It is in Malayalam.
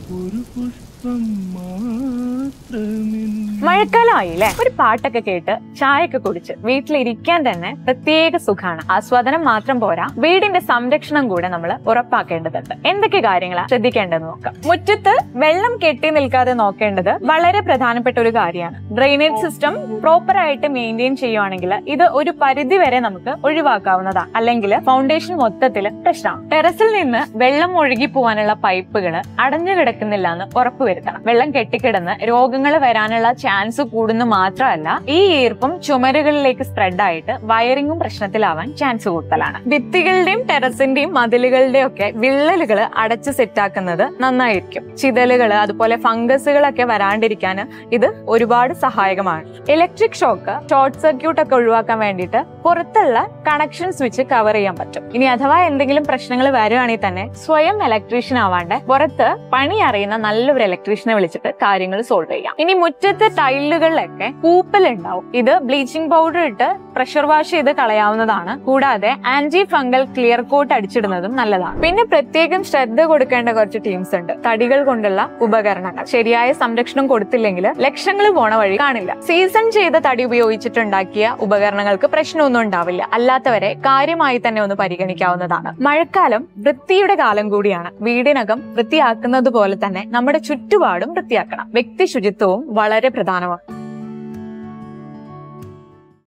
ഒരു പുഷ്പം മാത്രമെൻ മഴക്കാലമായില്ലേ ഒരു പാട്ടൊക്കെ കേട്ട് ചായയൊക്കെ കുടിച്ച് വീട്ടിലിരിക്കാൻ തന്നെ പ്രത്യേക സുഖാണ് ആസ്വാദനം മാത്രം പോരാ വീടിന്റെ സംരക്ഷണം കൂടെ നമ്മൾ ഉറപ്പാക്കേണ്ടതുണ്ട് എന്തൊക്കെ കാര്യങ്ങളാ ശ്രദ്ധിക്കേണ്ടതെന്ന് നോക്കാം മുറ്റത്ത് വെള്ളം കെട്ടി നിൽക്കാതെ നോക്കേണ്ടത് വളരെ പ്രധാനപ്പെട്ട ഒരു കാര്യമാണ് ഡ്രെയിനേജ് സിസ്റ്റം പ്രോപ്പർ ആയിട്ട് മെയിൻറ്റെയിൻ ചെയ്യുവാണെങ്കിൽ ഇത് ഒരു പരിധി വരെ നമുക്ക് ഒഴിവാക്കാവുന്നതാണ് അല്ലെങ്കിൽ ഫൗണ്ടേഷൻ മൊത്തത്തിൽ പ്രശ്നമാണ് ടെറസിൽ നിന്ന് വെള്ളം ഒഴുകി പോകാനുള്ള പൈപ്പുകൾ അടഞ്ഞു കിടക്കുന്നില്ല എന്ന് ഉറപ്പുവരുത്തണം വെള്ളം കെട്ടിക്കിടന്ന് രോഗങ്ങൾ വരാനുള്ള ചാൻസ് കൂടുന്നു മാത്രമല്ല ഈ ഈർപ്പം ചുമരുകളിലേക്ക് സ്പ്രെഡ് ആയിട്ട് വയറിങ്ങും പ്രശ്നത്തിലാവാൻ ചാൻസ് കൂടുതലാണ് ഭിത്തികളുടെയും ടെറസിന്റെയും മതിലുകളുടെയും ഒക്കെ വിള്ളലുകൾ അടച്ച് സെറ്റാക്കുന്നത് നന്നായിരിക്കും ചിതലുകൾ അതുപോലെ ഫംഗസുകളൊക്കെ വരാണ്ടിരിക്കാൻ ഇത് ഒരുപാട് സഹായകമാണ് ഇലക്ട്രിക് ഷോക്ക് ഷോർട്ട് സർക്യൂട്ട് ഒക്കെ ഒഴിവാക്കാൻ വേണ്ടിയിട്ട് പുറത്തുള്ള കണക്ഷൻ സ്വിച്ച് കവർ ചെയ്യാൻ പറ്റും ഇനി അഥവാ എന്തെങ്കിലും പ്രശ്നങ്ങൾ വരികയാണെങ്കിൽ തന്നെ സ്വയം ഇലക്ട്രീഷ്യൻ ആവാണ്ട് പുറത്ത് പണി അറിയുന്ന നല്ലൊരു ഇലക്ട്രീഷ്യനെ വിളിച്ചിട്ട് കാര്യങ്ങൾ സോൾവ് ചെയ്യാം ഇനി മുറ്റത്തെ ടൈലുകളിലൊക്കെ പൂപ്പൽ ഉണ്ടാവും ഇത് ബ്ലീച്ചിങ് പൗഡർ ഇട്ട് പ്രഷർ വാഷ് ചെയ്ത് കളയാവുന്നതാണ് കൂടാതെ ആന്റി ഫംഗൽ ക്ലിയർ കോട്ട് അടിച്ചിടുന്നതും നല്ലതാണ് പിന്നെ പ്രത്യേകം ശ്രദ്ധ കൊടുക്കേണ്ട കുറച്ച് ടീംസ് ഉണ്ട് തടികൾ കൊണ്ടുള്ള ഉപകരണങ്ങൾ ശരിയായ സംരക്ഷണം കൊടുത്തില്ലെങ്കിൽ ലക്ഷങ്ങൾ പോണ വഴി കാണില്ല സീസൺ ചെയ്ത തടി ഉപയോഗിച്ചിട്ടുണ്ടാക്കിയ ഉപകരണങ്ങൾക്ക് പ്രശ്നമൊന്നും ഉണ്ടാവില്ല അല്ലാത്തവരെ കാര്യമായി തന്നെ ഒന്ന് പരിഗണിക്കാവുന്നതാണ് മഴക്കാലം വൃത്തിയുടെ കാലം കൂടിയാണ് വീടിനകം വൃത്തിയാക്കുന്നത് പോലെ തന്നെ നമ്മുടെ ചുറ്റുപാടും വൃത്തിയാക്കണം വ്യക്തി ശുചിത്വവും വളരെ പ്രധാനമാണ്